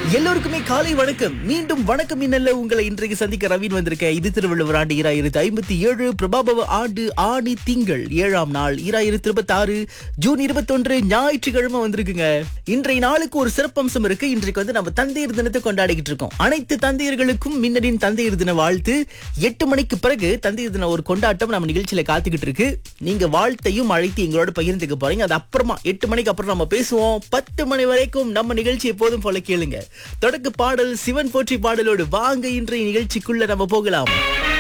எல்லோருக்குமே காலை வணக்கம் மீண்டும் வணக்கம் இன்னல்ல உங்களை இன்றைக்கு சந்திக்க ரவீன் வந்திருக்க இது திருவள்ளுவர் ஆண்டு இராயிரத்தி ஐம்பத்தி ஏழு பிரபாபவ ஆண்டு ஆணி திங்கள் ஏழாம் நாள் இராயிரத்தி இருபத்தி ஆறு ஜூன் இருபத்தொன்று ஞாயிற்றுக்கிழமை வந்திருக்குங்க இன்றைய நாளுக்கு ஒரு சிறப்பம்சம் இருக்கு இன்றைக்கு வந்து நம்ம தந்தையர் தினத்தை கொண்டாடிக்கிட்டு இருக்கோம் அனைத்து தந்தையர்களுக்கும் மின்னடின் தந்தையர் தின வாழ்த்து எட்டு மணிக்கு பிறகு தந்தையர் தின ஒரு கொண்டாட்டம் நம்ம நிகழ்ச்சியில காத்துக்கிட்டு இருக்கு நீங்க வாழ்த்தையும் அழைத்து எங்களோட பகிர்ந்துக்க போறீங்க அது அப்புறமா எட்டு மணிக்கு அப்புறம் நம்ம பேசுவோம் பத்து மணி வரைக்கும் நம்ம நிகழ்ச்சி எப்போதும் போல கேளுங்க தொடக்க பாடல் சிவன் போற்றி பாடலோடு வாங்க இன்றைய நிகழ்ச்சிக்குள்ள நம்ம போகலாம்